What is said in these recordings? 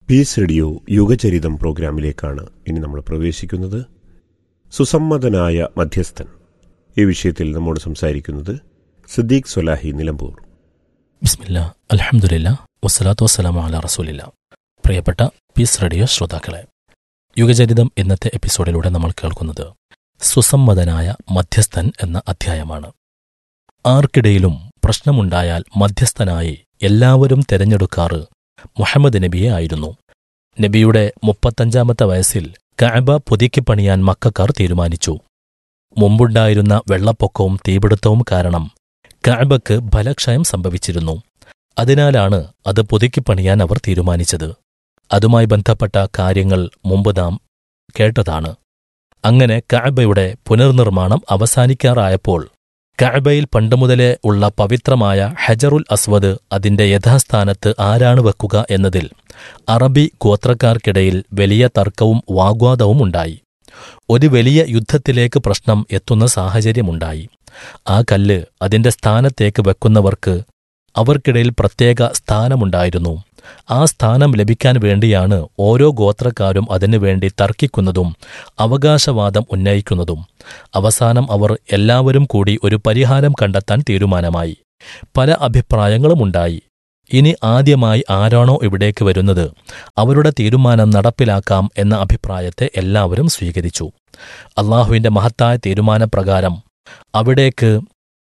piece radio യുഗചരിതം പ്രോഗ്രാമിലേക്കാണ് ഇനി നമ്മൾ പ്രവേശിക്കുന്നത് സുസമ്മതനായ മധ്യസ്ഥൻ ഈ വിഷയത്തിൽ നമ്മോട് സംസാരിക്കുന്നത് സിദ്ദീഖ് സൊലാഹി നിലമ്പൂർ ബിസ്മില്ല അലഹമുല്ല വസ്സലാത്തു വസ്സലാമു അല റസൂലില്ല പ്രിയപ്പെട്ട പീസ് റേഡിയോ ശ്രോതാക്കളെ യുഗചരിതം ഇന്നത്തെ എപ്പിസോഡിലൂടെ നമ്മൾ കേൾക്കുന്നത് സുസമ്മതനായ മധ്യസ്ഥൻ എന്ന അധ്യായമാണ് ആർക്കിടയിലും പ്രശ്നമുണ്ടായാൽ മധ്യസ്ഥനായി എല്ലാവരും തെരഞ്ഞെടുക്കാറ് മുഹമ്മദ് നബിയെ ആയിരുന്നു നബിയുടെ മുപ്പത്തഞ്ചാമത്തെ വയസ്സിൽ കഅബ പുതുക്കി പണിയാൻ മക്കാർ തീരുമാനിച്ചു മുമ്പുണ്ടായിരുന്ന വെള്ളപ്പൊക്കവും തീപിടുത്തവും കാരണം കഅബക്ക് ഫലക്ഷയം സംഭവിച്ചിരുന്നു അതിനാലാണ് അത് പുതുക്കി പണിയാൻ അവർ തീരുമാനിച്ചത് അതുമായി ബന്ധപ്പെട്ട കാര്യങ്ങൾ മുമ്പ് നാം കേട്ടതാണ് അങ്ങനെ കഅബയുടെ പുനർനിർമ്മാണം അവസാനിക്കാറായപ്പോൾ കഅബയിൽ പണ്ടുമുതലേ ഉള്ള പവിത്രമായ ഹജറുൽ അസ്വദ് അതിന്റെ യഥാസ്ഥാനത്ത് ആരാണ് വെക്കുക എന്നതിൽ അറബി ഗോത്രക്കാർക്കിടയിൽ വലിയ തർക്കവും വാഗ്വാദവും ഉണ്ടായി ഒരു വലിയ യുദ്ധത്തിലേക്ക് പ്രശ്നം എത്തുന്ന സാഹചര്യമുണ്ടായി ആ കല്ല് അതിന്റെ സ്ഥാനത്തേക്ക് വെക്കുന്നവർക്ക് അവർക്കിടയിൽ പ്രത്യേക സ്ഥാനമുണ്ടായിരുന്നു ആ സ്ഥാനം ലഭിക്കാൻ വേണ്ടിയാണ് ഓരോ ഗോത്രക്കാരും അതിനുവേണ്ടി തർക്കിക്കുന്നതും അവകാശവാദം ഉന്നയിക്കുന്നതും അവസാനം അവർ എല്ലാവരും കൂടി ഒരു പരിഹാരം കണ്ടെത്താൻ തീരുമാനമായി പല അഭിപ്രായങ്ങളുമുണ്ടായി ഇനി ആദ്യമായി ആരാണോ ഇവിടേക്ക് വരുന്നത് അവരുടെ തീരുമാനം നടപ്പിലാക്കാം എന്ന അഭിപ്രായത്തെ എല്ലാവരും സ്വീകരിച്ചു അള്ളാഹുവിന്റെ മഹത്തായ തീരുമാനപ്രകാരം അവിടേക്ക്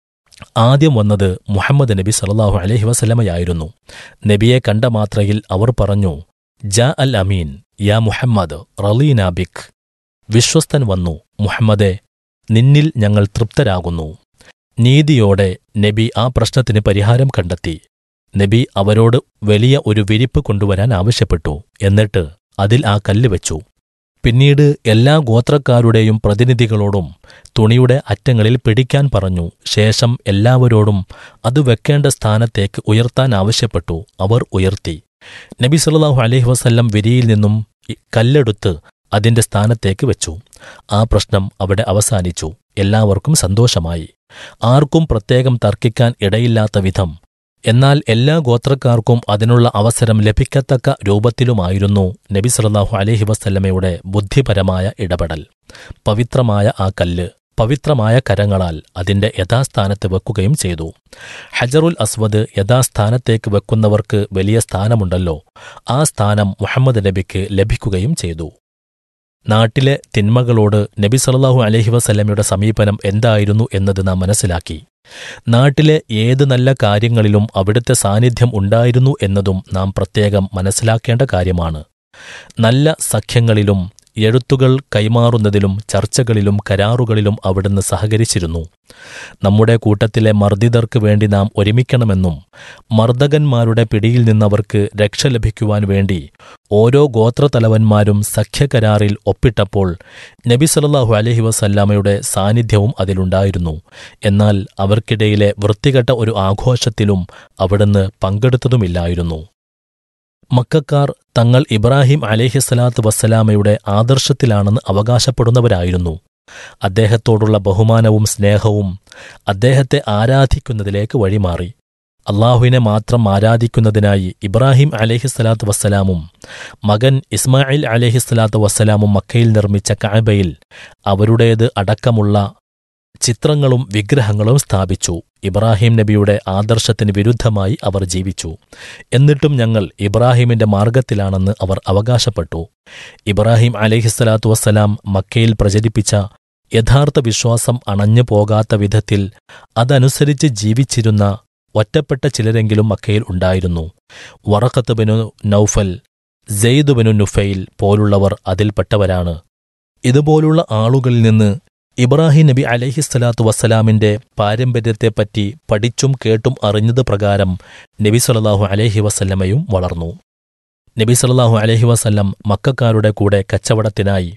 ആദ്യം വന്നത് മുഹമ്മദ് നബി സല്ലാഹു അലഹി വസല്ലമയായിരുന്നു നബിയെ കണ്ട മാത്രയിൽ അവർ പറഞ്ഞു ജാ അൽ അമീൻ യാ മുഹമ്മദ് റലീനാബിക് വിശ്വസ്തൻ വന്നു മുഹമ്മദെ നിന്നിൽ ഞങ്ങൾ തൃപ്തരാകുന്നു നീതിയോടെ നബി ആ പ്രശ്നത്തിന് പരിഹാരം കണ്ടെത്തി നബി അവരോട് വലിയ ഒരു വിരിപ്പ് കൊണ്ടുവരാൻ ആവശ്യപ്പെട്ടു എന്നിട്ട് അതിൽ ആ കല്ല് വെച്ചു പിന്നീട് എല്ലാ ഗോത്രക്കാരുടെയും പ്രതിനിധികളോടും തുണിയുടെ അറ്റങ്ങളിൽ പിടിക്കാൻ പറഞ്ഞു ശേഷം എല്ലാവരോടും അത് വെക്കേണ്ട സ്ഥാനത്തേക്ക് ഉയർത്താൻ ആവശ്യപ്പെട്ടു അവർ ഉയർത്തി നബി സല്ലാഹു അലൈഹി വസല്ലം വിരിയിൽ നിന്നും കല്ലെടുത്ത് അതിന്റെ സ്ഥാനത്തേക്ക് വെച്ചു ആ പ്രശ്നം അവിടെ അവസാനിച്ചു എല്ലാവർക്കും സന്തോഷമായി ആർക്കും പ്രത്യേകം തർക്കിക്കാൻ ഇടയില്ലാത്ത വിധം എന്നാൽ എല്ലാ ഗോത്രക്കാർക്കും അതിനുള്ള അവസരം ലഭിക്കത്തക്ക രൂപത്തിലുമായിരുന്നു നബി സല്ലാഹു അലഹി വസ്ല്ലമയുടെ ബുദ്ധിപരമായ ഇടപെടൽ പവിത്രമായ ആ കല്ല് പവിത്രമായ കരങ്ങളാൽ അതിന്റെ യഥാസ്ഥാനത്ത് വെക്കുകയും ചെയ്തു ഹജറുൽ അസ്വദ് യഥാസ്ഥാനത്തേക്ക് വെക്കുന്നവർക്ക് വലിയ സ്ഥാനമുണ്ടല്ലോ ആ സ്ഥാനം മുഹമ്മദ് നബിക്ക് ലഭിക്കുകയും ചെയ്തു നാട്ടിലെ തിന്മകളോട് നബി സല്ലാഹു അലഹി വസല്ലമയുടെ സമീപനം എന്തായിരുന്നു എന്നത് നാം മനസ്സിലാക്കി നാട്ടിലെ ഏത് നല്ല കാര്യങ്ങളിലും അവിടുത്തെ സാന്നിധ്യം ഉണ്ടായിരുന്നു എന്നതും നാം പ്രത്യേകം മനസ്സിലാക്കേണ്ട കാര്യമാണ് നല്ല സഖ്യങ്ങളിലും എഴുത്തുകൾ കൈമാറുന്നതിലും ചർച്ചകളിലും കരാറുകളിലും അവിടുന്ന് സഹകരിച്ചിരുന്നു നമ്മുടെ കൂട്ടത്തിലെ മർദ്ദിതർക്ക് വേണ്ടി നാം ഒരുമിക്കണമെന്നും മർദ്ദകന്മാരുടെ പിടിയിൽ നിന്നവർക്ക് രക്ഷ ലഭിക്കുവാൻ വേണ്ടി ഓരോ ഗോത്രതലവന്മാരും സഖ്യകരാറിൽ ഒപ്പിട്ടപ്പോൾ നബി സല്ലാഹു അലഹി വസല്ലാമയുടെ സാന്നിധ്യവും അതിലുണ്ടായിരുന്നു എന്നാൽ അവർക്കിടയിലെ വൃത്തികെട്ട ഒരു ആഘോഷത്തിലും അവിടുന്ന് പങ്കെടുത്തതുമില്ലായിരുന്നു മക്കാർ തങ്ങൾ ഇബ്രാഹിം അലേഹിസ്സലാത്ത് വസ്സലാമയുടെ ആദർശത്തിലാണെന്ന് അവകാശപ്പെടുന്നവരായിരുന്നു അദ്ദേഹത്തോടുള്ള ബഹുമാനവും സ്നേഹവും അദ്ദേഹത്തെ ആരാധിക്കുന്നതിലേക്ക് വഴിമാറി അള്ളാഹുവിനെ മാത്രം ആരാധിക്കുന്നതിനായി ഇബ്രാഹിം അലേഹിസ്സലാത്ത് വസ്സലാമും മകൻ ഇസ്മായിൽ അലേഹിസ്സലാത്ത് വസ്സലാമും മക്കയിൽ നിർമ്മിച്ച കാബയിൽ അവരുടേത് അടക്കമുള്ള ചിത്രങ്ങളും വിഗ്രഹങ്ങളും സ്ഥാപിച്ചു ഇബ്രാഹിം നബിയുടെ ആദർശത്തിന് വിരുദ്ധമായി അവർ ജീവിച്ചു എന്നിട്ടും ഞങ്ങൾ ഇബ്രാഹിമിന്റെ മാർഗത്തിലാണെന്ന് അവർ അവകാശപ്പെട്ടു ഇബ്രാഹിം അലഹിസ്സലാത്തു വസ്സലാം മക്കയിൽ പ്രചരിപ്പിച്ച യഥാർത്ഥ വിശ്വാസം അണഞ്ഞു പോകാത്ത വിധത്തിൽ അതനുസരിച്ച് ജീവിച്ചിരുന്ന ഒറ്റപ്പെട്ട ചിലരെങ്കിലും മക്കയിൽ ഉണ്ടായിരുന്നു വറക്കത്ത് ബനു നൌഫൽ സെയ്ദ് ബനു നുഫൈൽ പോലുള്ളവർ അതിൽപ്പെട്ടവരാണ് ഇതുപോലുള്ള ആളുകളിൽ നിന്ന് ഇബ്രാഹിം നബി അലഹിസ്സലാത്തു വസ്സലാമിന്റെ പാരമ്പര്യത്തെപ്പറ്റി പഠിച്ചും കേട്ടും അറിഞ്ഞത് പ്രകാരം നബി സല്ലാഹു അലഹി വസല്ലമയും വളർന്നു നബി സല്ലാഹു അലഹി വസല്ലം മക്കാരുടെ കൂടെ കച്ചവടത്തിനായി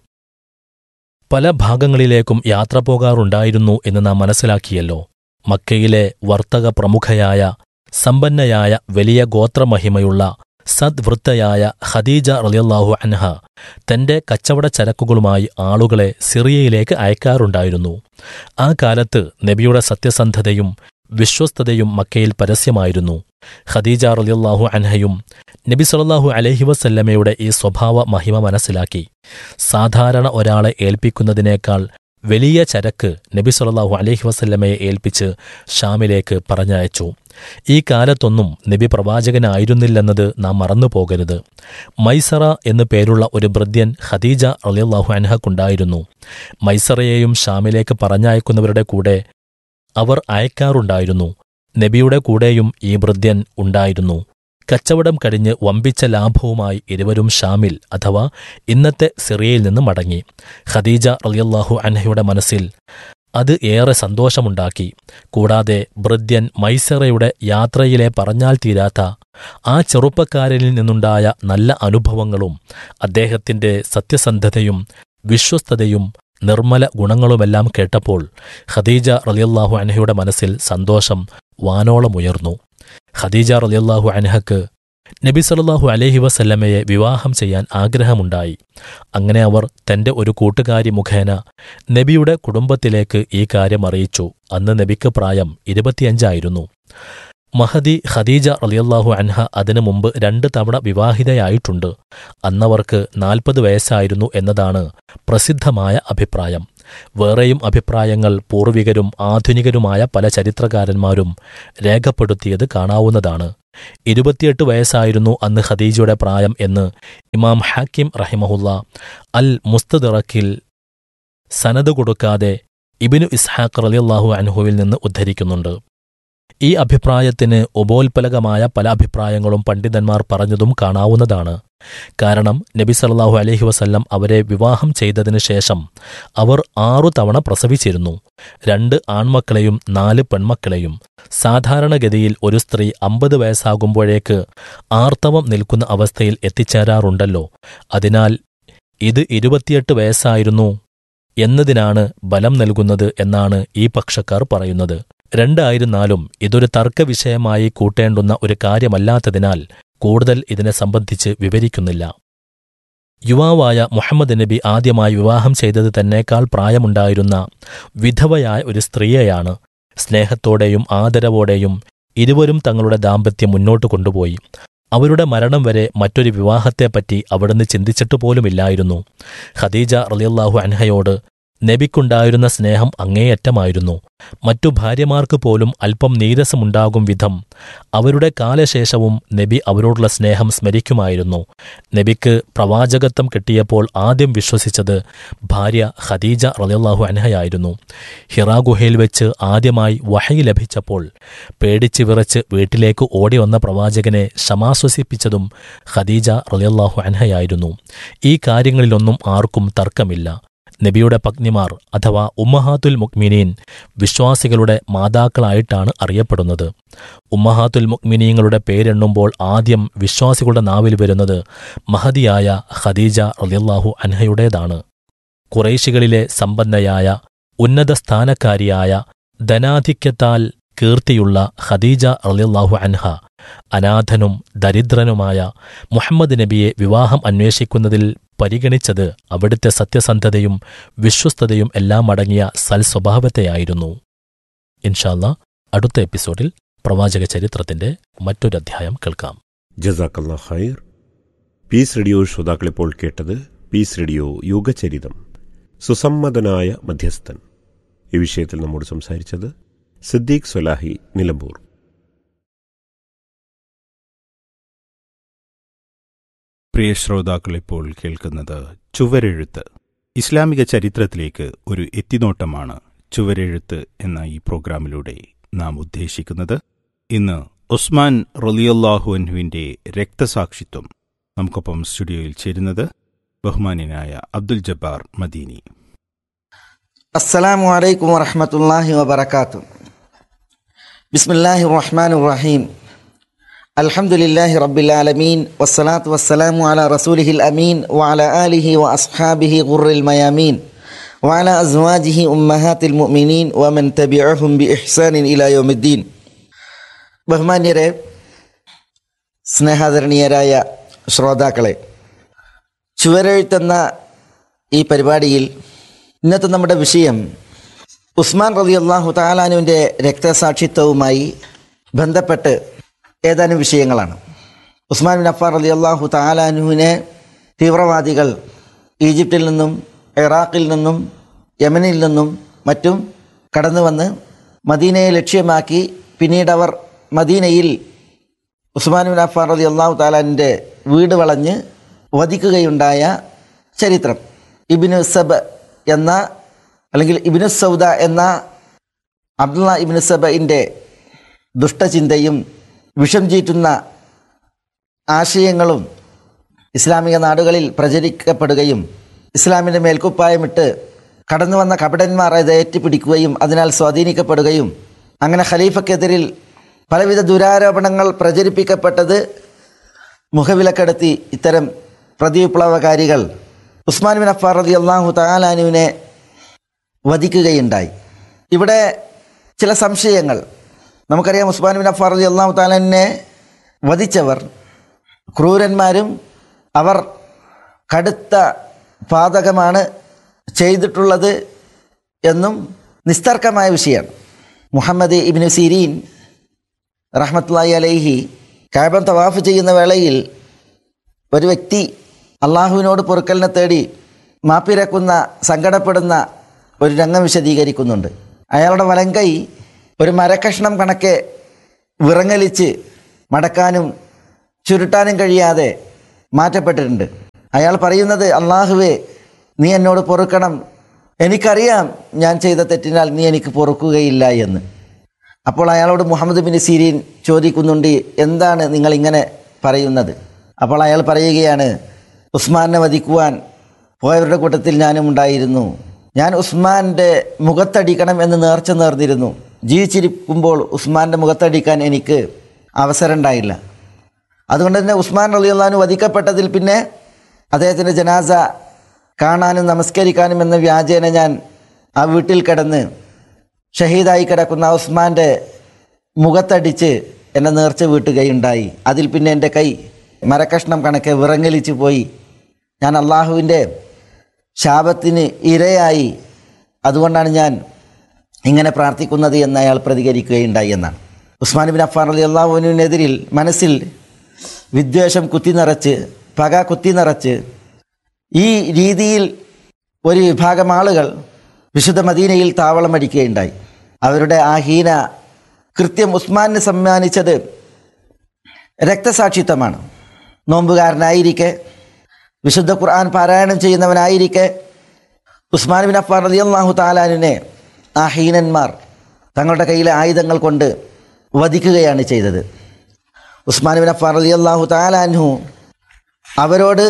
പല ഭാഗങ്ങളിലേക്കും യാത്ര പോകാറുണ്ടായിരുന്നു എന്ന് നാം മനസ്സിലാക്കിയല്ലോ മക്കയിലെ വർത്തക പ്രമുഖയായ സമ്പന്നയായ വലിയ ഗോത്രമഹിമയുള്ള സദ്വൃത്തയായ ഖദീജ റളിയല്ലാഹു അൻഹ തന്റെ കച്ചവട ചരക്കുകളുമായി ആളുകളെ സിറിയയിലേക്ക് അയക്കാറുണ്ടായിരുന്നു ആ കാലത്ത് നബിയുടെ സത്യസന്ധതയും വിശ്വസ്തതയും മക്കയിൽ പരസ്യമായിരുന്നു ഖദീജ റളിയല്ലാഹു അൻഹയും നബി സല്ലല്ലാഹു അലൈഹി വസല്ലമയുടെ ഈ സ്വഭാവ മഹിമ മനസ്സിലാക്കി സാധാരണ ഒരാളെ ഏൽപ്പിക്കുന്നതിനേക്കാൾ വലിയ ചരക്ക് നബി സല്ലല്ലാഹു അലൈഹി വസല്ലമയെ ഏൽപ്പിച്ച് ഷാമിലേക്ക് പറഞ്ഞയച്ചു ഈ കാലത്തൊന്നും നബി പ്രവാചകനായിരുന്നില്ലെന്നത് നാം മറന്നു പോകരുത് മൈസറ എന്നു പേരുള്ള ഒരു ഭൃത്യൻ ഖദീജ റളിയല്ലാഹു അൻഹക്കുണ്ടായിരുന്നു മൈസറയെയും ഷാമിലേക്ക് പറഞ്ഞയക്കുന്നവരുടെ കൂടെ അവർ അയക്കാറുണ്ടായിരുന്നു നബിയുടെ കൂടെയും ഈ ഭൃത്യൻ ഉണ്ടായിരുന്നു കച്ചവടം കഴിഞ്ഞ് വമ്പിച്ച ലാഭവുമായി ഇരുവരും ഷാമിൽ അഥവാ ഇന്നത്തെ സിറിയയിൽ നിന്ന് മടങ്ങി ഖദീജ റളിയല്ലാഹു അൻഹയുടെ മനസ്സിൽ അത് ഏറെ സന്തോഷമുണ്ടാക്കി കൂടാതെ ഭൃത്യൻ മൈസറയുടെ യാത്രയിലെ പറഞ്ഞാൽ തീരാത്ത ആ ചെറുപ്പക്കാരനിൽ നിന്നുണ്ടായ നല്ല അനുഭവങ്ങളും അദ്ദേഹത്തിന്റെ സത്യസന്ധതയും വിശ്വസ്തതയും നിർമ്മല ഗുണങ്ങളുമെല്ലാം കേട്ടപ്പോൾ ഖദീജ റളിയല്ലാഹു അൻഹയുടെ മനസ്സിൽ സന്തോഷം വാനോളമുയർന്നു ഖദീജ റളിയല്ലാഹു അൻഹക്ക് നബി സല്ലല്ലാഹു അലൈഹി വസല്ലമയെ വിവാഹം ചെയ്യാൻ ആഗ്രഹമുണ്ടായി അങ്ങനെ അവർ തന്റെ ഒരു കൂട്ടുകാരി മുഖേന നബിയുടെ കുടുംബത്തിലേക്ക് ഈ കാര്യം അറിയിച്ചു അന്ന് നബിക്ക് പ്രായം ഇരുപത്തിയഞ്ചായിരുന്നു മഹദി ഖദീജ റളിയല്ലാഹു അൻഹ അതിനു മുമ്പ് രണ്ട് തവണ വിവാഹിതയായിട്ടുണ്ട് അന്നവർക്ക് നാൽപ്പത് വയസ്സായിരുന്നു എന്നതാണ് പ്രസിദ്ധമായ അഭിപ്രായം വേറെയും അഭിപ്രായങ്ങൾ പൂർവികരും ആധുനികരുമായ പല ചരിത്രകാരന്മാരും രേഖപ്പെടുത്തിയത് കാണാവുന്നതാണ് ഇരുപത്തിയെട്ട് വയസ്സായിരുന്നു അന്ന് ഖദീജയുടെ പ്രായം എന്ന് ഇമാം ഹാക്കിം റഹിമഹുല്ല അൽ മുസ്തദിറക്കിൽ സനത് കൊടുക്കാതെ ഇബിനു ഇസ്ഹാഖ് റളിയല്ലാഹു അൻഹുവിൽ നിന്ന് ഉദ്ധരിക്കുന്നുണ്ട് ഈ അഭിപ്രായത്തിന് ഉപോൽപലകമായ പല അഭിപ്രായങ്ങളും പണ്ഡിതന്മാർ പറഞ്ഞതും കാണാവുന്നതാണ് കാരണം നബി സല്ലല്ലാഹു അലൈഹി വസല്ലം അവരെ വിവാഹം ചെയ്തതിനു ശേഷം അവർ ആറു തവണ പ്രസവിച്ചിരുന്നു രണ്ട് ആൺമക്കളെയും നാല് പെൺമക്കളെയും സാധാരണഗതിയിൽ ഒരു സ്ത്രീ അമ്പത് വയസ്സാകുമ്പോഴേക്ക് ആർത്തവം നിൽക്കുന്ന അവസ്ഥയിൽ എത്തിച്ചേരാറുണ്ടല്ലോ അതിനാൽ ഇത് ഇരുപത്തിയെട്ട് വയസ്സായിരുന്നു എന്നതിനാണ് ബലം നൽകുന്നത് എന്നാണ് ഈ പക്ഷക്കാർ പറയുന്നത് രണ്ടായിരുന്നാലും ഇതൊരു തർക്കവിഷയമായി കൂട്ടേണ്ടുന്ന ഒരു കാര്യമല്ലാത്തതിനാൽ കൂടുതൽ ഇതിനെ സംബന്ധിച്ച് വിവരിക്കുന്നില്ല യുവാവായ മുഹമ്മദ് നബി ആദ്യമായി വിവാഹം ചെയ്തത് തന്നേക്കാൾ പ്രായമുണ്ടായിരുന്ന വിധവയായ ഒരു സ്ത്രീയെയാണ് സ്നേഹത്തോടെയും ആദരവോടെയും ഇരുവരും തങ്ങളുടെ ദാമ്പത്യം മുന്നോട്ട് കൊണ്ടുപോയി അവരുടെ മരണം വരെ മറ്റൊരു വിവാഹത്തെപ്പറ്റി അവിടുന്ന് ചിന്തിച്ചിട്ട് പോലുമില്ലായിരുന്നു ഖദീജ റളിയല്ലാഹു അൻഹയോട് നബിക്കുണ്ടായിരുന്ന സ്നേഹം അങ്ങേയറ്റമായിരുന്നു മറ്റു ഭാര്യമാർക്ക് പോലും അല്പം നീരസമുണ്ടാകും വിധം അവരുടെ കാലശേഷവും നബി അവരോടുള്ള സ്നേഹം സ്മരിക്കുമായിരുന്നു നബിക്ക് പ്രവാചകത്വം കിട്ടിയപ്പോൾ ആദ്യം വിശ്വസിച്ചത് ഭാര്യ ഖദീജ റളിയല്ലാഹു അൻഹയായിരുന്നു ഹിറാ ഗുഹയിൽ വെച്ച് ആദ്യമായി വഹയി ലഭിച്ചപ്പോൾ പേടിച്ച് വിറച്ച് വീട്ടിലേക്ക് ഓടി വന്ന പ്രവാചകനെ ശമാശ്വസിപ്പിച്ചതും ഖദീജ റളിയല്ലാഹു അൻഹയായിരുന്നു ഈ കാര്യങ്ങളിലൊന്നും ആർക്കും തർക്കമില്ല നബിയുടെ പത്നിമാർ അഥവാ ഉമ്മഹാത്തുൽ മുക്മിനീൻ വിശ്വാസികളുടെ മാതാക്കളായിട്ടാണ് അറിയപ്പെടുന്നത് ഉമ്മഹാത്തുൽ മുക്മിനീങ്ങളുടെ പേരെണ്ണുമ്പോൾ ആദ്യം വിശ്വാസികളുടെ നാവിൽ വരുന്നത് മഹതിയായ ഖദീജ റളിയല്ലാഹു അൻഹയുടേതാണ് കുറേശികളിലെ സമ്പന്നയായ ഉന്നത സ്ഥാനക്കാരിയായ ധനാധിക്യത്താൽ കീർത്തിയുള്ള ഖദീജ റളിയല്ലാഹു അൻഹ അനാഥനും ദരിദ്രനുമായ മുഹമ്മദ് നബിയെ വിവാഹം അന്വേഷിക്കുന്നതിൽ പരിഗണിച്ചത് അവിടുത്തെ സത്യസന്ധതയും വിശ്വസ്തതയും എല്ലാം അടങ്ങിയ സൽസ്വഭാവത്തെയായിരുന്നു ഇൻഷാല്ല അടുത്ത എപ്പിസോഡിൽ പ്രവാചക ചരിത്രത്തിന്റെ മറ്റൊരധ്യായം കേൾക്കാം ജസാക്കല്ല ഖൈർ പീസ് റേഡിയോ ശ്രോതാക്കളിപ്പോൾ കേട്ടത് പീസ് റേഡിയോ യുഗചരിതം സുസമ്മതനായ മധ്യസ്ഥൻ ഈ വിഷയത്തിൽ നമ്മോട് സംസാരിച്ചത് സിദ്ദീഖ് സൊലാഹി നിലമ്പൂർ പ്രിയ ശ്രോതാക്കൾ ഇപ്പോൾ കേൾക്കുന്നത് ചുവരെഴുത്ത് ഇസ്ലാമിക ചരിത്രത്തിലേക്ക് ഒരു എത്തിനോട്ടമാണ് ചുവരെഴുത്ത് എന്ന ഈ പ്രോഗ്രാമിലൂടെ നാം ഉദ്ദേശിക്കുന്നത് ഇന്ന് ഉസ്മാൻ റലിയല്ലാഹുഅൻഹുവിന്റെ രക്തസാക്ഷിത്വം നമുക്കൊപ്പം സ്റ്റുഡിയോയിൽ ചേരുന്നത് ബഹുമാന്യനായ അബ്ദുൽ ജബ്ബാർ മദീനി السلام عليكم ورحمة الله وبركاته بسم الله الرحمن الرحيم الحمد لله رب العالمين والصلاة والسلام على رسوله الأمين وعلى آله وأصحابه غر الميامين وعلى أزواجه أمهات المؤمنين ومن تبعهم بإحسان إلى يوم الدين ബഹുമാന്യരെ സ്നേഹാദരണീയരായ ശ്രോതാക്കളെ ചുവരെഴുത്തെന്ന ഈ പരിപാടിയിൽ ഇന്നത്തെ നമ്മുടെ വിഷയം ഉസ്മാൻ റലി അള്ളാഹു താലാനുവിൻ്റെ രക്തസാക്ഷിത്വവുമായി ബന്ധപ്പെട്ട് ഏതാനും വിഷയങ്ങളാണ് ഉസ്മാൻ ബിൻ അഫാർ അലി അള്ളാഹു താലാനുവിനെ തീവ്രവാദികൾ ഈജിപ്തിൽ നിന്നും ഇറാഖിൽ നിന്നും യമനിൽ നിന്നും മറ്റും കടന്നു വന്ന് മദീനയെ ലക്ഷ്യമാക്കി പിന്നീട് അവർ മദീനയിൽ ഉസ്മാൻ ബിൻ അഫാർ അലി അള്ളാഹു താലാനിൻ്റെ വീട് വളഞ്ഞ് വധിക്കുകയുണ്ടായ ചരിത്രം ഇബിനു സബ് എന്ന അല്ലെങ്കിൽ ഇബിനു സൗദ എന്ന അബ്ദുള്ള ഇബിനു സബയിൻ്റെ ദുഷ്ടചിന്തയും വിഷം ചീറ്റുന്ന ആശയങ്ങളും ഇസ്ലാമിക നാടുകളിൽ പ്രചരിക്കപ്പെടുകയും ഇസ്ലാമിൻ്റെ മേൽക്കുപ്പായമിട്ട് കടന്നു വന്ന കപടന്മാർ അത് ഏറ്റുപിടിക്കുകയും അതിനാൽ സ്വാധീനിക്കപ്പെടുകയും അങ്ങനെ ഖലീഫക്കെതിരിൽ പലവിധ ദുരാരോപണങ്ങൾ പ്രചരിപ്പിക്കപ്പെട്ടത് മുഖവിലക്കെടുത്തി ഇത്തരം പ്രതിവിപ്ലവകാരികൾ ഉസ്മാൻ ബിൻ അഫാർ റതി അള്ളാഹു താലാനുവിനെ വധിക്കുകയുണ്ടായി ഇവിടെ ചില സംശയങ്ങൾ നമുക്കറിയാം ഉസ്മാൻ ബിൻ അഫാർ റതി അള്ളാഹു താലാനെ വധിച്ചവർ ക്രൂരന്മാരും അവർ കടുത്ത പാതകമാണ് ചെയ്തിട്ടുള്ളത് എന്നും നിസ്തർക്കമായ വിഷയമാണ് മുഹമ്മദ് ഇബിനു സിരീൻ റഹ്മത്തുള്ളാഹി അലൈഹി കാബം തവാഫ് ചെയ്യുന്ന വേളയിൽ ഒരു വ്യക്തി അള്ളാഹുവിനോട് പൊറുക്കലിനെ തേടി മാപ്പിരക്കുന്ന സങ്കടപ്പെടുന്ന ഒരു രംഗം വിശദീകരിക്കുന്നുണ്ട് അയാളുടെ വലങ്കൈ ഒരു മരക്കഷ്ണം കണക്കെ വിറങ്ങലിച്ച് മടക്കാനും ചുരുട്ടാനും കഴിയാതെ മാറ്റപ്പെട്ടിട്ടുണ്ട് അയാൾ പറയുന്നത് അള്ളാഹുവേ നീ എന്നോട് പൊറുക്കണം എനിക്കറിയാം ഞാൻ ചെയ്ത തെറ്റിനാൽ നീ എനിക്ക് പൊറുക്കുകയില്ല എന്ന് അപ്പോൾ അയാളോട് മുഹമ്മദ് ബിൻ സീരീൻ ചോദിക്കുന്നുണ്ട് എന്താണ് നിങ്ങൾ ഇങ്ങനെ പറയുന്നത് അപ്പോൾ അയാൾ പറയുകയാണ് ഉസ്മാനെ വധിക്കുവാൻ പോയവരുടെ കൂട്ടത്തിൽ ഞാനും ഉണ്ടായിരുന്നു ഞാൻ ഉസ്മാൻ്റെ മുഖത്തടിക്കണം എന്ന് നേർച്ച നേർന്നിരുന്നു ജീവിച്ചിരിക്കുമ്പോൾ ഉസ്മാൻ്റെ മുഖത്തടിക്കാൻ എനിക്ക് അവസരം ഉണ്ടായില്ല അതുകൊണ്ട് തന്നെ ഉസ്മാൻ അലിയുള്ളഹാനു വധിക്കപ്പെട്ടതിൽ പിന്നെ അദ്ദേഹത്തിൻ്റെ ജനാസ കാണാനും നമസ്കരിക്കാനും എന്ന വ്യാജേന ഞാൻ ആ വീട്ടിൽ കിടന്ന് ഷഹീദായി കിടക്കുന്ന ഉസ്മാൻ്റെ മുഖത്തടിച്ച് എന്നെ നേർച്ച വീട്ടുകയുണ്ടായി അതിൽ പിന്നെ എൻ്റെ കൈ മരക്കഷ്ണം കണക്കെ വിറങ്ങലിച്ച് പോയി ഞാൻ അള്ളാഹുവിൻ്റെ ശാപത്തിന് ഇരയായി അതുകൊണ്ടാണ് ഞാൻ ഇങ്ങനെ പ്രാർത്ഥിക്കുന്നത് എന്ന് അയാൾ പ്രതികരിക്കുകയുണ്ടായി എന്നാണ് ഉസ്മാൻ ബിൻ അഫാൻ അലി അള്ളാഹുവിനെതിരിൽ മനസ്സിൽ വിദ്വേഷം കുത്തി നിറച്ച് പക കുത്തി നിറച്ച് ഈ രീതിയിൽ ഒരു വിഭാഗം ആളുകൾ വിശുദ്ധ മദീനയിൽ താവളമടിക്കുകയുണ്ടായി അവരുടെ ആ ഹീന കൃത്യം ഉസ്മാനെ സമ്മാനിച്ചത് രക്തസാക്ഷിത്വമാണ് നോമ്പുകാരനായിരിക്കെ വിശുദ്ധ ഖുർആൻ പാരായണം ചെയ്യുന്നവനായിരിക്കെ ഉസ്മാൻ ബിൻ അഫ്ഫാൻ റളിയല്ലാഹു താലാനിനെ ആ ഹീനന്മാർ തങ്ങളുടെ കയ്യിലെ ആയുധങ്ങൾ കൊണ്ട് വധിക്കുകയാണ് ചെയ്തത് ഉസ്മാൻ ബിൻ അഫ്ഫാൻ റളിയല്ലാഹു താലാൻഹു അവരോട്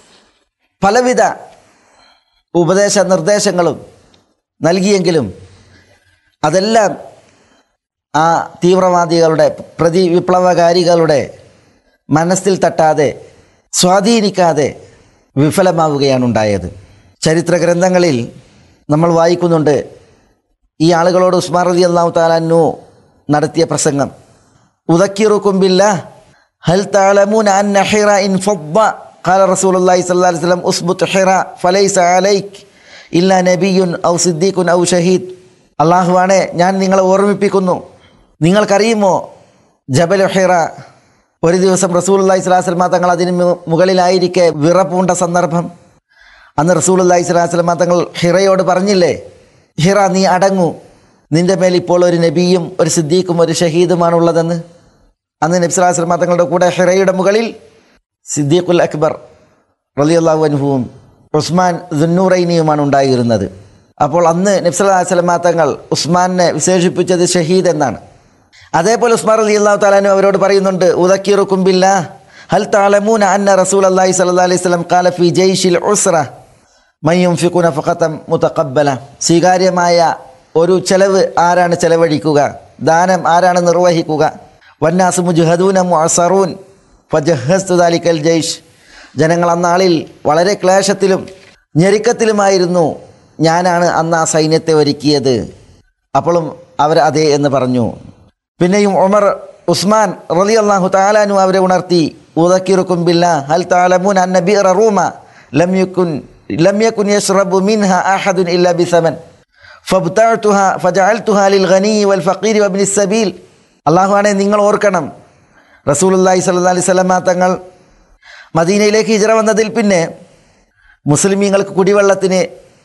പലവിധ ഉപദേശ നിർദ്ദേശങ്ങളും നൽകിയെങ്കിലും അതെല്ലാം ആ തീവ്രവാദികളുടെ പ്രതി വിപ്ലവകാരികളുടെ മനസ്സിൽ തട്ടാതെ സ്വാധീനിക്കാതെ വിഫലമാവുകയാണ് ഉണ്ടായത് ചരിത്ര ഗ്രന്ഥങ്ങളിൽ നമ്മൾ വായിക്കുന്നുണ്ട് ഈ ആളുകളോട് ഉസ്മാൻ റതി അള്ളാഹു താലാന്നു നടത്തിയ പ്രസംഗം ഉദക്കിറുക്കും ബില്ല ഹൽ താലമൂൻ അൻ നഹിറ ഇൻ ഫദ്ദ ഖാല റസൂലുള്ളാഹി സ്വല്ലല്ലാഹി അലൈഹി വസല്ലം ഉസ്ബുത് ഹിറ ഫലൈസ അലൈക് ഇല്ല നബിയുൻ ഔ സിദ്ദീഖുൻ ഔ ഷഹീദ് അള്ളാഹുവാണെ ഞാൻ നിങ്ങളെ ഓർമ്മിപ്പിക്കുന്നു നിങ്ങൾക്കറിയുമോ ജബൽ ഹിറ ഒരു ദിവസം റസൂലുള്ളാഹി സ്വല്ലല്ലാഹി അലൈഹി വസല്ലം തങ്ങൾ അതിന് മു- മുകളിലായിരിക്കെ വിറപ്പൂണ്ട സന്ദർഭം അന്ന് റസൂലുള്ളാഹി സ്വല്ലല്ലാഹി അലൈഹി വസല്ലം തങ്ങൾ ഹിറയോട് പറഞ്ഞില്ലേ ഹിറ നീ അടങ്ങൂ നിന്റെ മേൽ ഇപ്പോൾ ഒരു നബിയും ഒരു സിദ്ദീഖും ഒരു ഷഹീദുമാണുള്ളതെന്ന് അന്ന് നബി സ്വല്ലല്ലാഹി അലൈഹി വസല്ലം തങ്ങളുടെ കൂടെ ഹിറയുടെ മുകളിൽ സിദ്ദീഖുൽ അക്ബർ റളിയല്ലാഹു അൻഹുവും ഉസ്മാൻ ദുന്നൂറൈനിയുമാണ് ഉണ്ടായിരുന്നത് അപ്പോൾ അന്ന് നബി സല്ലല്ലാഹു അലൈഹി വസല്ലം തങ്ങൾ ഉസ്മാനെ വിശേഷിപ്പിച്ചത് ഷഹീദ് എന്നാണ് അതേപോലെ ഉസ്മാൻ അലി അള്ളാഹു താലാനു അവരോട് പറയുന്നുണ്ട് ഉദക്കിറുക്കും ബില്ല ഹൽ താലമൂന അന്ന റസൂൽ അള്ളാഹി സല്ലല്ലാഹു അലൈഹി വസല്ലം ഖാല ഫി ജയ്ഷിൽ ഉസ്ര മയ്യും ഫിക്കുന ഫഖത്തം മുതഖബ്ബല സ്വീകാര്യമായ ഒരു ചെലവ് ആരാണ് ചെലവഴിക്കുക ദാനം ആരാണ് നിർവഹിക്കുക വന്നാസ് മുജ്ഹദൂന മുഅസറൂൻ ഫജഹസ്തു ദാലിക്കൽ ജയ്ഷ് ജനങ്ങൾ അന്നാളിൽ വളരെ ക്ലേശത്തിലും ഞെരുക്കത്തിലുമായിരുന്നു ഞാനാണ് അന്ന് ആ സൈന്യത്തെ ഒരുക്കിയത് അപ്പോഴും അവർ അതെ എന്ന് പറഞ്ഞു പിന്നെയും ഉമർ ഉസ്മാൻ റലി അള്ളാഹു താലാനു അവരെ ഉണർത്തി ഉദക്കിറുക്കും ബില്ല ഹൽ താലമൂൻ അന്ന ബിറ റൂമ ലം യകുൻ ലം യകുൻ യശ്റബു മിൻഹ അഹദുൻ ഇല്ല ബിസമൻ ഫബ്തഅതുഹ ഫജഅൽതുഹ ലിൽ ഗനി വൽ ഫഖീർ വബ്നി സബീൽ അള്ളാഹുവാണെ നിങ്ങൾ ഓർക്കണം റസൂലുല്ലാഹി സല്ലല്ലാഹി അലൈഹി വസല്ലമ തങ്ങൾ മദീനയിലേക്ക് ഹിജറ വന്നതിൽ പിന്നെ മുസ്ലിമീങ്ങൾക്ക് കുടിവെള്ളത്തിന്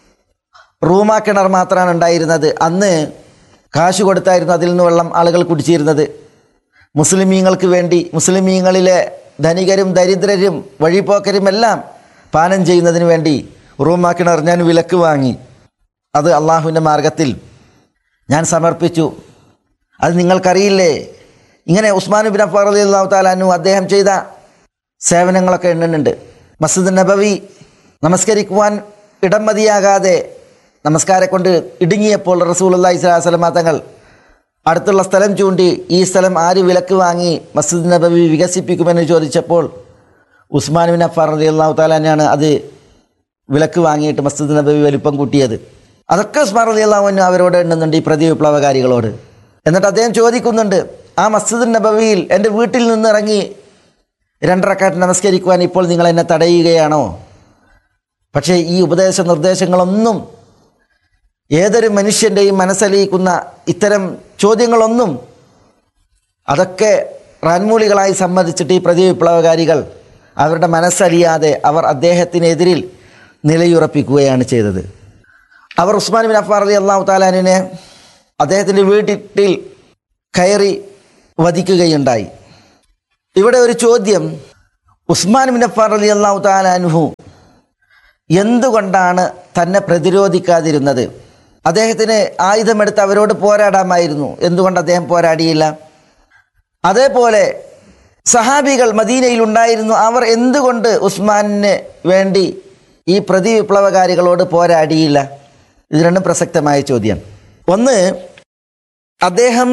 റൂമാ കിണർ മാത്രമാണ് ഉണ്ടായിരുന്നത് അന്ന് കാശ് കൊടുത്തായിരുന്നു അതിൽ നിന്ന് വെള്ളം ആളുകൾ കുടിച്ചിരുന്നത് മുസ്ലിമീങ്ങൾക്ക് വേണ്ടി മുസ്ലിമീങ്ങളിലെ ധനികരും ദരിദ്രരും വഴിപോക്കരും എല്ലാം പാനം ചെയ്യുന്നതിന് വേണ്ടി റൂമാ കിണർ ഞാൻ വിലക്ക് വാങ്ങി അത് അള്ളാഹുവിൻ്റെ മാർഗത്തിൽ ഞാൻ സമർപ്പിച്ചു അത് നിങ്ങൾക്കറിയില്ലേ ഇങ്ങനെ ഉസ്മാൻ ബിൻ അഫാർ അലി അള്ളാഹു താലാനു അദ്ദേഹം ചെയ്ത സേവനങ്ങളൊക്കെ എണ്ണുന്നുണ്ട് മസ്ജിദ് നബവി നമസ്കരിക്കുവാൻ ഇടം മതിയാകാതെ നമസ്കാരം കൊണ്ട് ഇടുങ്ങിയപ്പോൾ റസൂൽ അള്ളാഹി സ്വലാസ്ലമ തങ്ങൾ അടുത്തുള്ള സ്ഥലം ചൂണ്ടി ഈ സ്ഥലം ആര് വിലക്ക് വാങ്ങി മസ്ജിദ് നബവി വികസിപ്പിക്കുമെന്ന് ചോദിച്ചപ്പോൾ ഉസ്മാൻ ബിൻ അഫാർ അലി അള്ളാഹു താലാനാണ് അത് വിലക്ക് വാങ്ങിയിട്ട് മസ്ജിദ് നബവി വലിപ്പം കൂട്ടിയത് അതൊക്കെ ഉസ്മാൻ അലി അള്ളാഹുവിന് അവരോട് എണ്ണുന്നുണ്ട് ഈ പ്രതി വിപ്ലവകാരികളോട് എന്നിട്ട് അദ്ദേഹം ചോദിക്കുന്നുണ്ട് ആ മസ്ജിദ് നബവിയിൽ എൻ്റെ വീട്ടിൽ നിന്ന് ഇറങ്ങി രണ്ടരക്കാട്ട് നമസ്കരിക്കുവാൻ ഇപ്പോൾ നിങ്ങൾ എന്നെ തടയുകയാണോ പക്ഷേ ഈ ഉപദേശ നിർദ്ദേശങ്ങളൊന്നും ഏതൊരു മനുഷ്യൻ്റെയും മനസ്സലിയിക്കുന്ന ഇത്തരം ചോദ്യങ്ങളൊന്നും അതൊക്കെ റാൻമൂലികളായി സമ്മതിച്ചിട്ട് ഈ പ്രതിവിപ്ലവകാരികൾ അവരുടെ മനസ്സലിയാതെ അവർ അദ്ദേഹത്തിനെതിരിൽ നിലയുറപ്പിക്കുകയാണ് ചെയ്തത് അവർ ഉസ്മാൻ ബിൻ അഫാർ അലി അള്ളാഹു താലാനിനെ അദ്ദേഹത്തിൻ്റെ വീട്ടിൽ കയറി വധിക്കുകയുണ്ടായി ഇവിടെ ഒരു ചോദ്യം ഉസ്മാൻ ബിൻ അഫാർ അലി അള്ളാഹു താലാനുഹു എന്തുകൊണ്ടാണ് തന്നെ പ്രതിരോധിക്കാതിരുന്നത് അദ്ദേഹത്തിന് ആയുധമെടുത്ത് അവരോട് പോരാടാമായിരുന്നു എന്തുകൊണ്ട് അദ്ദേഹം പോരാടിയില്ല അതേപോലെ സഹാബികൾ മദീനയിൽ ഉണ്ടായിരുന്നു അവർ എന്തുകൊണ്ട് ഉസ്മാനിന് വേണ്ടി ഈ പ്രതി വിപ്ലവകാരികളോട് പോരാടിയില്ല ഇത് രണ്ടും പ്രസക്തമായ ചോദ്യം ഒന്ന് അദ്ദേഹം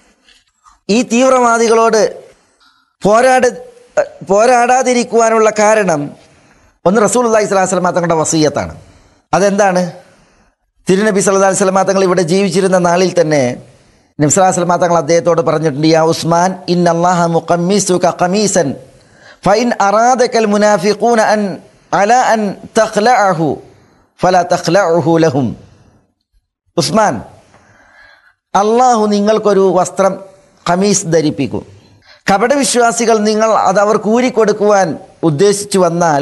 ഈ തീവ്രവാദികളോട് പോരാട പോരാടാതിരിക്കുവാനുള്ള കാരണം ഒന്ന് റസൂൽ അള്ളഹി സ്വലാസ്ലമ തങ്ങളുടെ വസീയത്താണ് അതെന്താണ് തിരുനബി സല്ലല്ലാഹു അലൈഹി വസല്ലമ തങ്ങൾ ഇവിടെ ജീവിച്ചിരുന്ന നാളിൽ തന്നെ നബി സല്ലല്ലാഹു അലൈഹി വസല്ലമ തങ്ങൾ അദ്ദേഹത്തോട് പറഞ്ഞിട്ടുണ്ട് യാ ഉസ്മാൻ ഇൻ അല്ലാഹ മുഖമ്മിസുക ഖമീസൻ ഫഇൻ അറാദകൽ മുനാഫിഖൂന അൻ അല അൻ തഖ്ലഅഹു ഫലാ തഖ്ലഅഹു ലഹും ഉസ്മാൻ അള്ളാഹു നിങ്ങൾക്കൊരു വസ്ത്രം ഖമീസ് ധരിപ്പിക്കും കപടവിശ്വാസികൾ നിങ്ങൾ അത് അവർ കൂരിക്കൊടുക്കുവാൻ ഉദ്ദേശിച്ചു വന്നാൽ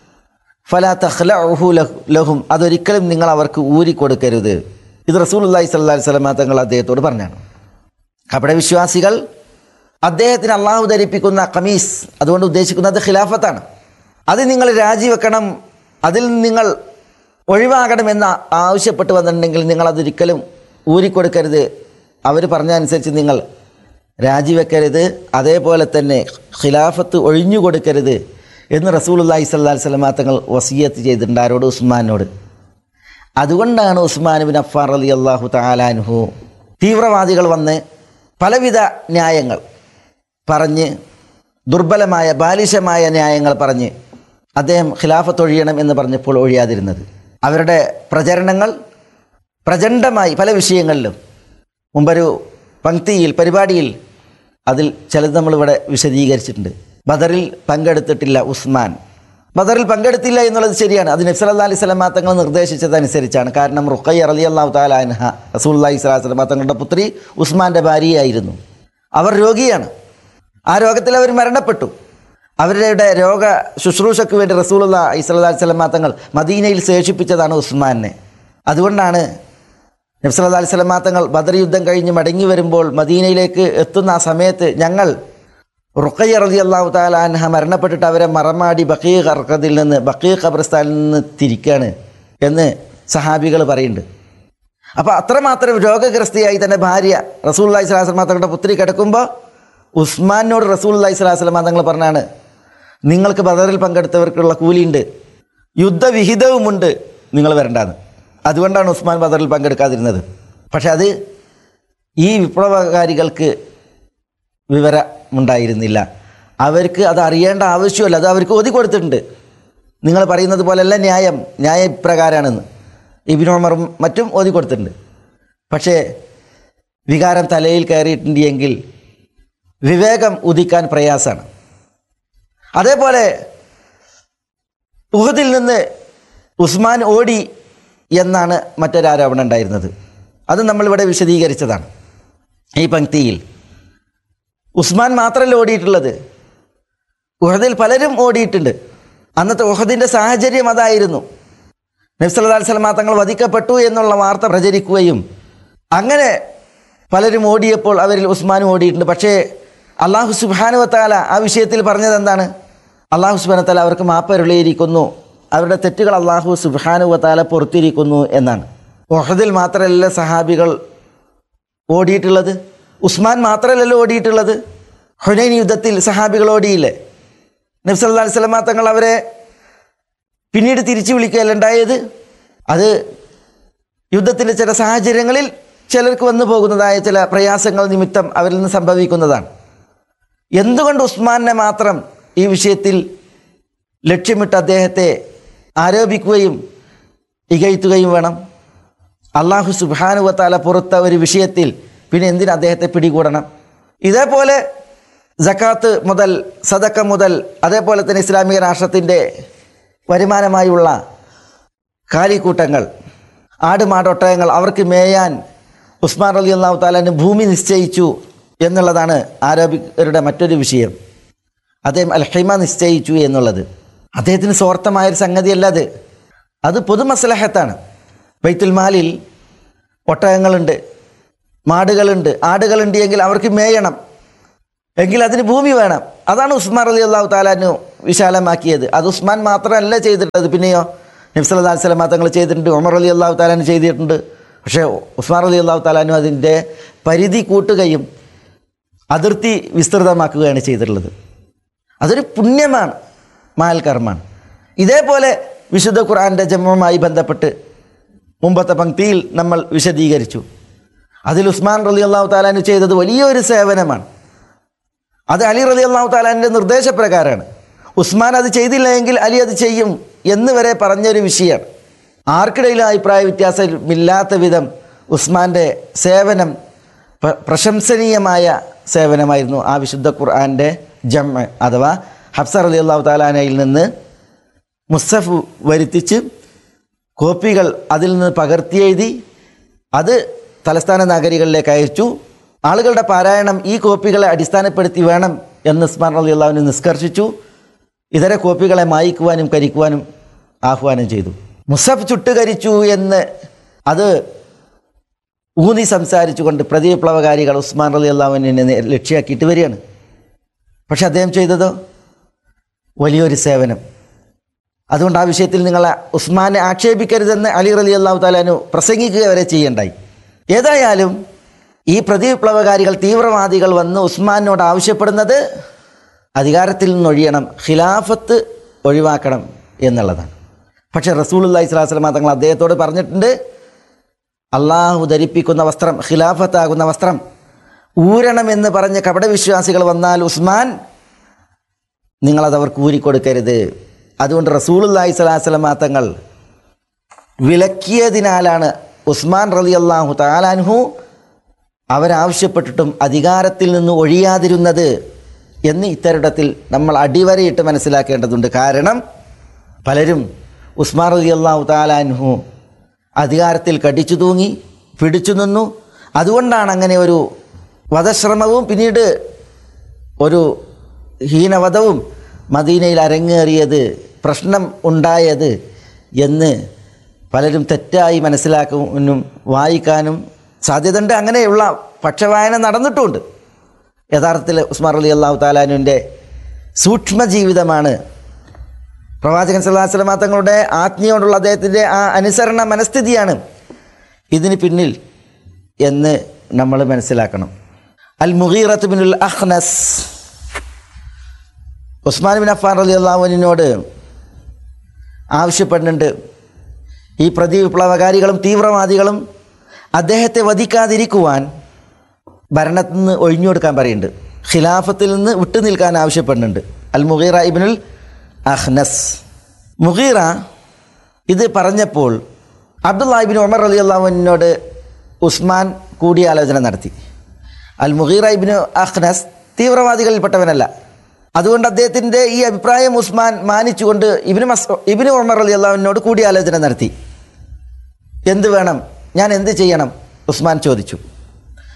ഫലാ തഖ്ലഅഹു ലഹു- ലഹും അതൊരിക്കലും നിങ്ങൾ അവർക്ക് ഊരിക്കൊടുക്കരുത് ഇത് റസൂലുള്ളാഹി സ്വല്ലല്ലാഹി അലൈഹി വസല്ലമ തങ്ങൾ അദ്ദേഹത്തോട് പറഞ്ഞാണ് കപടവിശ്വാസികൾ അദ്ദേഹത്തിന് അള്ളാഹു ധരിപ്പിക്കുന്ന ഖമീസ് അതുകൊണ്ട് ഉദ്ദേശിക്കുന്നത് ഖിലാഫത്താണ് അത് നിങ്ങൾ രാജിവെക്കണം അതിൽ നിന്ന് നിങ്ങൾ ഒഴിവാകണമെന്ന് ആവശ്യപ്പെട്ട് വന്നിട്ടുണ്ടെങ്കിൽ നിങ്ങൾ അതൊരിക്കലും ഊരിക്കൊടുക്കരുത് അവർ പറഞ്ഞ അനുസരിച്ച് നിങ്ങൾ രാജിവെക്കരുത് അതേപോലെ തന്നെ ഖിലാഫത്ത് ഒഴിഞ്ഞു കൊടുക്കരുത് എന്ന് റസൂലുള്ളാഹി സ്വല്ലല്ലാഹി അലൈഹി വസല്ലമ തങ്ങൾ വസിയത്ത് ചെയ്തിട്ടുണ്ട് ആരോട് ഉസ്മാനോട് അതുകൊണ്ടാണ് ഉസ്മാൻ ബിൻ അഫ്ഫാർ അലി അള്ളാഹു താലാൻഹു തീവ്രവാദികൾ വന്ന് പലവിധ ന്യായങ്ങൾ പറഞ്ഞ് ദുർബലമായ ബാലിശമായ ന്യായങ്ങൾ പറഞ്ഞ് അദ്ദേഹം ഖിലാഫത്ത് ഒഴിയണം എന്ന് പറഞ്ഞപ്പോൾ ഒഴിയാതിരുന്നത് അവരുടെ പ്രചരണങ്ങൾ പ്രചണ്ഡമായി പല വിഷയങ്ങളിലും മുമ്പൊരു പങ്ക്തിയിൽ പരിപാടിയിൽ അതിൽ ചിലത് നമ്മളിവിടെ വിശദീകരിച്ചിട്ടുണ്ട് ബദറിൽ പങ്കെടുത്തിട്ടില്ല ഉസ്മാൻ ബദറിൽ പങ്കെടുത്തില്ല എന്നുള്ളത് ശരിയാണ് അത് നബ്സ് അല്ലാ അലൈഹി സ്വലമാ തങ്ങൾ നിർദ്ദേശിച്ചതനുസരിച്ചാണ് കാരണം റുഖയ്യ റലി അള്ളാഹു താലാൻഹ റസൂല്ലാഹി സ്വലാഹു സ്വലമാ തങ്ങളുടെ പുത്രി ഉസ്മാൻ്റെ ഭാര്യയായിരുന്നു അവർ രോഗിയാണ് ആ രോഗത്തിൽ അവർ മരണപ്പെട്ടു അവരുടെ രോഗ ശുശ്രൂഷയ്ക്ക് വേണ്ടി റസൂലുള്ള ഇസ്ലാ സ്വലമാ തങ്ങൾ മദീനയിൽ ശേഷിപ്പിച്ചതാണ് ഉസ്മാനെ അതുകൊണ്ടാണ് നബ്സല്ലാ അലൈഹി സ്വലമാ തങ്ങൾ ബദർ യുദ്ധം കഴിഞ്ഞ് മടങ്ങി വരുമ്പോൾ മദീനയിലേക്ക് എത്തുന്ന ആ സമയത്ത് ഞങ്ങൾ റുഖയ്യ റലി അള്ളാഹു താലാൻഹ മരണപ്പെട്ടിട്ട് അവരെ മറമാടി ബക്കീ കർക്കതിൽ നിന്ന് ബക്കീ ഖബർസ്ഥാനിൽ നിന്ന് തിരിക്കുകയാണ് എന്ന് സഹാബികൾ പറയുന്നുണ്ട് അപ്പോൾ അത്രമാത്രം രോഗഗ്രസ്തിയായി തൻ്റെ ഭാര്യ റസൂൽ അള്ളഹി സ്വലാസ്ലമ തങ്ങളുടെ പുത്രി കിടക്കുമ്പോൾ ഉസ്മാനോട് റസൂൽ അള്ളഹി സ്വലാസ്ലമ തങ്ങൾ പറഞ്ഞാണ് നിങ്ങൾക്ക് ബദറിൽ പങ്കെടുത്തവർക്കുള്ള കൂലിയുണ്ട് യുദ്ധവിഹിതവുമുണ്ട് നിങ്ങൾ വരണ്ടാന്ന് അതുകൊണ്ടാണ് ഉസ്മാൻ ബദറിൽ പങ്കെടുക്കാതിരുന്നത് പക്ഷെ അത് ഈ വിപ്ലവകാരികൾക്ക് വിവരമുണ്ടായിരുന്നില്ല അവർക്ക് അത് അറിയേണ്ട ആവശ്യമല്ല അത് അവർക്ക് ഒതുക്കി കൊടുത്തിട്ടുണ്ട് നിങ്ങൾ പറയുന്നത് പോലെയല്ല ന്യായം ന്യായപ്രകാരമാണെന്ന് ഇബിനോമറും മറ്റും ഓതി കൊടുത്തിട്ടുണ്ട് പക്ഷേ വികാരം തലയിൽ കയറിയിട്ടുണ്ട് എങ്കിൽ വിവേകം ഉദിക്കാൻ പ്രയാസമാണ് അതേപോലെ ഉഹദിൽ നിന്ന് ഉസ്മാൻ ഓടി എന്നാണ് മറ്റൊരാരോപണം ഉണ്ടായിരുന്നത് അത് നമ്മളിവിടെ വിശദീകരിച്ചതാണ് ഈ പങ്ക്തിയിൽ ഉസ്മാൻ മാത്രമല്ല ഓടിയിട്ടുള്ളത് ഉഹദിൽ പലരും ഓടിയിട്ടുണ്ട് അന്നത്തെ ഉഹദിൻ്റെ സാഹചര്യം അതായിരുന്നു നബ്സല്ലാ സ്വലമാ തങ്ങൾ വധിക്കപ്പെട്ടു എന്നുള്ള വാർത്ത പ്രചരിക്കുകയും അങ്ങനെ പലരും ഓടിയപ്പോൾ അവരിൽ ഉസ്മാനും ഓടിയിട്ടുണ്ട് പക്ഷേ അള്ളാഹു സുബാനുവത്താല ആ വിഷയത്തിൽ പറഞ്ഞത് എന്താണ് അള്ളാഹു സുബാനത്താല അവർക്ക് മാപ്പരുളിയിരിക്കുന്നു അവരുടെ തെറ്റുകൾ അള്ളാഹു സുബാനുവത്താല പുറത്തിരിക്കുന്നു എന്നാണ് ഒഹദിൽ മാത്രമല്ല സഹാബികൾ ഓടിയിട്ടുള്ളത് ഉസ്മാൻ മാത്രമല്ലല്ലോ ഓടിയിട്ടുള്ളത് ഹുനൈൻ യുദ്ധത്തിൽ സഹാബികൾ ഓടിയില്ലേ നബ്സല്ലാ സ്വലമാ തങ്ങൾ അവരെ പിന്നീട് തിരിച്ചു വിളിക്കുകയല്ല ഉണ്ടായത് അത് യുദ്ധത്തിൻ്റെ ചില സാഹചര്യങ്ങളിൽ ചിലർക്ക് വന്നു പോകുന്നതായ ചില പ്രയാസങ്ങൾ നിമിത്തം അവരിൽ നിന്ന് സംഭവിക്കുന്നതാണ് എന്തുകൊണ്ട് ഉസ്മാനെ മാത്രം ഈ വിഷയത്തിൽ ലക്ഷ്യമിട്ട് അദ്ദേഹത്തെ ആരോപിക്കുകയും ഇകഴ്ത്തുകയും വേണം അള്ളാഹു സുബാനുവത്താല പുറത്ത ഒരു വിഷയത്തിൽ പിന്നെ എന്തിന് അദ്ദേഹത്തെ പിടികൂടണം ഇതേപോലെ ജക്കാത്ത് മുതൽ സദക്ക മുതൽ അതേപോലെ തന്നെ ഇസ്ലാമിക രാഷ്ട്രത്തിൻ്റെ വരുമാനമായുള്ള കാലിക്കൂട്ടങ്ങൾ ആടുമാടൊട്ടകങ്ങൾ അവർക്ക് മേയാൻ ഉസ്മാൻ അലി അള്ളാഹു താലാന് ഭൂമി നിശ്ചയിച്ചു എന്നുള്ളതാണ് ആരോപിക്കരുടെ മറ്റൊരു വിഷയം അദ്ദേഹം അൽഹൈമ നിശ്ചയിച്ചു എന്നുള്ളത് അദ്ദേഹത്തിന് സ്വാർത്ഥമായൊരു സംഗതിയല്ല അത് അത് പൊതുമസലഹത്താണ് ബൈത്തുൽ മാലിൽ ഒട്ടകങ്ങളുണ്ട് മാടുകളുണ്ട് ആടുകളുണ്ട് എങ്കിൽ അവർക്ക് മേയണം എങ്കിൽ അതിന് ഭൂമി വേണം അതാണ് ഉസ്മാൻ അലി അള്ളാഹു താലാനു വിശാലമാക്കിയത് അത് ഉസ്മാൻ മാത്രമല്ല ചെയ്തിട്ടുള്ളത് പിന്നെയോ നബ്സല്ലാ സ്വലമാ തങ്ങൾ ചെയ്തിട്ടുണ്ട് ഉമർ അലി അള്ളാഹു താലാനു ചെയ്തിട്ടുണ്ട് പക്ഷേ ഉസ്മാൻ അലി അള്ളാഹു താലാനു അതിൻ്റെ പരിധി കൂട്ടുകയും അതിർത്തി വിസ്തൃതമാക്കുകയാണ് ചെയ്തിട്ടുള്ളത് അതൊരു പുണ്യമാണ് മാൽ കർമ്മമാണ് ഇതേപോലെ വിശുദ്ധ ഖുർആൻ്റെ ജന്മവുമായി ബന്ധപ്പെട്ട് മുമ്പത്തെ പങ്ക്തിയിൽ നമ്മൾ വിശദീകരിച്ചു അതിൽ ഉസ്മാൻ റലി അള്ളാഹു താലാനു ചെയ്തത് വലിയൊരു സേവനമാണ് അത് അലി റലി അള്ളാഹു താലാൻ്റെ നിർദ്ദേശപ്രകാരമാണ് ഉസ്മാൻ അത് ചെയ്തില്ല എങ്കിൽ അലി അത് ചെയ്യും എന്ന് വരെ പറഞ്ഞൊരു വിഷയമാണ് ആർക്കിടയിലും അഭിപ്രായ വ്യത്യാസമില്ലാത്ത വിധം ഉസ്മാൻ്റെ സേവനം പ്ര- പ്രശംസനീയമായ സേവനമായിരുന്നു ആ വിശുദ്ധ ഖുർആൻ്റെ ജമ്മ അഥവാ ഹഫ്സർ അലി അള്ളാഹു താലാനയിൽ നിന്ന് മുസ്തഫ് വരുത്തിച്ച് കോപ്പികൾ അതിൽ നിന്ന് പകർത്തിയെഴുതി അത് തലസ്ഥാന നഗരികളിലേക്ക് അയച്ചു ആളുകളുടെ പാരായണം ഈ കോപ്പികളെ അടിസ്ഥാനപ്പെടുത്തി വേണം എന്ന് ഉസ്മാൻ അലി അള്ളാഹുവിനെ നിഷ്കർഷിച്ചു ഇതര കോപ്പികളെ മായിക്കുവാനും കരിക്കുവാനും ആഹ്വാനം ചെയ്തു മുസഫ് ചുട്ടുകരിച്ചു എന്ന് അത് ഊന്നി സംസാരിച്ചുകൊണ്ട് പ്രതിവിപ്ലവകാരികൾ ഉസ്മാൻ അലി അള്ളാഹുവിനെ ലക്ഷ്യമാക്കിയിട്ട് വരികയാണ് പക്ഷെ അദ്ദേഹം ചെയ്തതോ വലിയൊരു സേവനം അതുകൊണ്ട് ആ വിഷയത്തിൽ നിങ്ങൾ ഉസ്മാനെ ആക്ഷേപിക്കരുതെന്ന് അലി റലി അള്ളാഹു താലാനു പ്രസംഗിക്കുക വരെ ചെയ്യണ്ടായി ഏതായാലും ഈ പ്രതിവിപ്ലവകാരികൾ തീവ്രവാദികൾ വന്ന് ഉസ്മാനോട് ആവശ്യപ്പെടുന്നത് അധികാരത്തിൽ നിന്നൊഴിയണം ഖിലാഫത്ത് ഒഴിവാക്കണം എന്നുള്ളതാണ് പക്ഷേ റസൂലുല്ലാഹി സ്വലാഹു വസ്ലമ തങ്ങൾ അദ്ദേഹത്തോട് പറഞ്ഞിട്ടുണ്ട് അള്ളാഹു ധരിപ്പിക്കുന്ന വസ്ത്രം ഖിലാഫത്താകുന്ന വസ്ത്രം ഊരണമെന്ന് പറഞ്ഞ കപടവിശ്വാസികൾ വന്നാൽ ഉസ്മാൻ നിങ്ങളത് അവർക്ക് ഊരിക്കൊടുക്കരുത് അതുകൊണ്ട് റസൂലുല്ലാഹി സ്വലാഹു വസ്ലമ തങ്ങൾ വിലക്കിയതിനാലാണ് ഉസ്മാൻ റലി അള്ളാഹു താലാൻഹു അവരാവശ്യപ്പെട്ടിട്ടും അധികാരത്തിൽ നിന്ന് ഒഴിയാതിരുന്നത് എന്ന് ഇത്തരത്തിൽ നമ്മൾ അടിവരയിട്ട് മനസ്സിലാക്കേണ്ടതുണ്ട് കാരണം പലരും ഉസ്മാൻ റലി അള്ളാഹു താലാൻഹു അധികാരത്തിൽ കടിച്ചു തൂങ്ങി പിടിച്ചു നിന്നു അതുകൊണ്ടാണ് അങ്ങനെ ഒരു വധശ്രമവും പിന്നീട് ഒരു ഹീനവധവും മദീനയിൽ അരങ്ങേറിയത് പ്രശ്നം ഉണ്ടായത് എന്ന് പലരും തെറ്റായി മനസ്സിലാക്കാനും വായിക്കാനും സാധ്യതയുണ്ട് അങ്ങനെയുള്ള പക്ഷവായന നടന്നിട്ടുമുണ്ട് യഥാർത്ഥത്തിൽ ഉസ്മാർ അലി അള്ളാഹു താലാനുവിൻ്റെ സൂക്ഷ്മ ജീവിതമാണ് പ്രവാചകൻ സല്ലല്ലാഹു അലൈഹി വസല്ലമ തങ്ങളുടെ ആജ്ഞയോടുള്ള അദ്ദേഹത്തിൻ്റെ ആ അനുസരണ മനസ്ഥിതിയാണ് ഇതിന് പിന്നിൽ എന്ന് നമ്മൾ മനസ്സിലാക്കണം അൽ മുഗീറത്ത് ബിനുൽ അഹ്നസ് ഉസ്മാൻ ബിൻ അഫാൻ അലി അള്ളാഹുവിനോട് ആവശ്യപ്പെടുന്നുണ്ട് ഈ പ്രതിവിപ്ലവകാരികളും തീവ്രവാദികളും അദ്ദേഹത്തെ വധിക്കാതിരിക്കുവാൻ ഭരണത്തിൽ നിന്ന് ഒഴിഞ്ഞു കൊടുക്കാൻ പറയുന്നുണ്ട് ഖിലാഫത്തിൽ നിന്ന് വിട്ടു നിൽക്കാൻ ആവശ്യപ്പെടുന്നുണ്ട് അൽ മുഗീറ ഇബിനുൽ അഹ്നസ് മുഗീറ ഇത് പറഞ്ഞപ്പോൾ അബ്ദുല്ലാഹിബിൻ ഉമർ അലി അള്ളാഹുവിനോട് ഉസ്മാൻ കൂടിയാലോചന നടത്തി അൽ മുഗീറ ഇബിന് അഹ്നസ് തീവ്രവാദികളിൽപ്പെട്ടവനല്ല അതുകൊണ്ട് അദ്ദേഹത്തിൻ്റെ ഈ അഭിപ്രായം ഉസ്മാൻ മാനിച്ചുകൊണ്ട് ഇബിന് മസ് ഇബിന് ഉമർ അലി അള്ളാഹുവിനോട് കൂടിയാലോചന നടത്തി എന്ത് വേണം ഞാൻ എന്ത് ചെയ്യണം ഉസ്മാൻ ചോദിച്ചു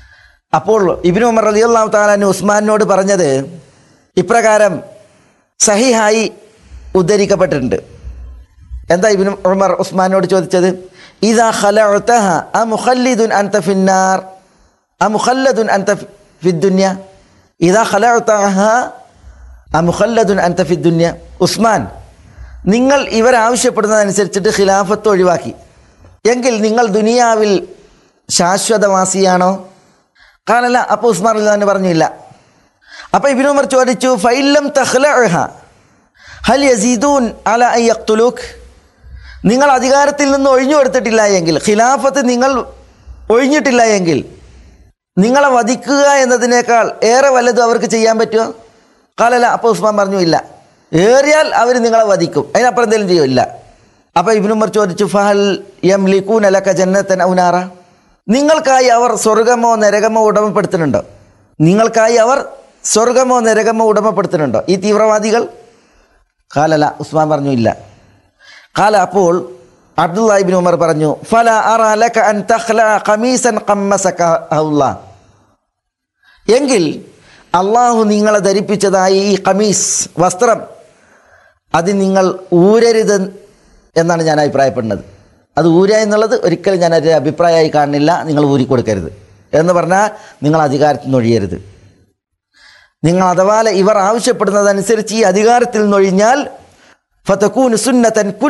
അപ്പോൾ ഇബിനു ഉമർ റളിയല്ലാഹു താലാൻ ഉസ്മാനോട് പറഞ്ഞത് ഇപ്രകാരം സഹിഹായി ഉദ്ധരിക്കപ്പെട്ടിട്ടുണ്ട് എന്താ ഇബിനു ഉമർ ഉസ്മാനോട് ചോദിച്ചത് ഇതാ ഖലഅതഹ അമുഖല്ലിദുൻ അൻത ഫിന്നാർ അമുഖല്ലദുൻ അൻത ഫിദ്ദുന്യ ഇതാ ഖലഅതഹ അമുഖല്ലദുൻ അൻത ഫിദ്ദുന്യ ഉസ്മാൻ നിങ്ങൾ ഇവരാവശ്യപ്പെടുന്നതനുസരിച്ചിട്ട് ഖിലാഫത്ത് ഒഴിവാക്കി എങ്കിൽ നിങ്ങൾ ദുനിയാവിൽ ശാശ്വതവാസിയാണോ കാലല്ല അപ്പോൾ ഉസ്മാൻ തന്നെ പറഞ്ഞില്ല അപ്പോൾ ഇബിനു ഉമർ ചോദിച്ചു ഫൈലം തഖ്ലഅഹ ഹൽ യസീദൂൻ അല അൻ യഖ്തുലൂക് നിങ്ങൾ അധികാരത്തിൽ നിന്ന് ഒഴിഞ്ഞു കൊടുത്തിട്ടില്ല എങ്കിൽ ഖിലാഫത്ത് നിങ്ങൾ ഒഴിഞ്ഞിട്ടില്ല എങ്കിൽ നിങ്ങളെ വധിക്കുക എന്നതിനേക്കാൾ ഏറെ വല്ലതും അവർക്ക് ചെയ്യാൻ പറ്റുമോ കാലല്ല അപ്പോൾ ഉസ്മാൻ പറഞ്ഞു ഇല്ല ഏറിയാൽ അവർ നിങ്ങളെ വധിക്കും അതിനപ്പുറം എന്തെങ്കിലും ചെയ്യില്ല അപ്പോൾ ഇബിനുമർ ചോദിച്ചു ഫഹൽ യം ലിക്കൂൻ അലക്ക ജന്നത്തൻ ഔനാറ നിങ്ങൾക്കായി അവർ സ്വർഗമോ നരകമോ ഉടമപ്പെടുത്തുന്നുണ്ടോ നിങ്ങൾക്കായി അവർ സ്വർഗമോ നരകമോ ഉടമപ്പെടുത്തുന്നുണ്ടോ ഈ തീവ്രവാദികൾ കാലല്ല ഉസ്മാൻ പറഞ്ഞു ഇല്ല കാല അപ്പോൾ അബ്ദുല്ലാഹിബിൻ ഉമർ പറഞ്ഞു ഫല അറ ലക അൻ തഖ്ല ഖമീസൻ ഖമ്മസക അല്ലാ എങ്കിൽ അള്ളാഹു നിങ്ങളെ ധരിപ്പിച്ചതായി ഈ ഖമീസ് വസ്ത്രം അത് നിങ്ങൾ ഊരരുത് എന്നാണ് ഞാൻ അഭിപ്രായപ്പെടുന്നത് അത് ഊര എന്നുള്ളത് ഒരിക്കലും ഞാൻ ഒരു അഭിപ്രായമായി കാണുന്നില്ല നിങ്ങൾ ഊരിക്കൊടുക്കരുത് എന്ന് പറഞ്ഞാൽ നിങ്ങൾ അധികാരത്തിൽ നിന്ന് ഒഴിയരുത് നിങ്ങൾ അഥവാ ഇവർ ആവശ്യപ്പെടുന്നതനുസരിച്ച് ഈ അധികാരത്തിൽ നിന്നൊഴിഞ്ഞാൽ ഫതക്കൂന് സുന്നത്തൻ കുൽ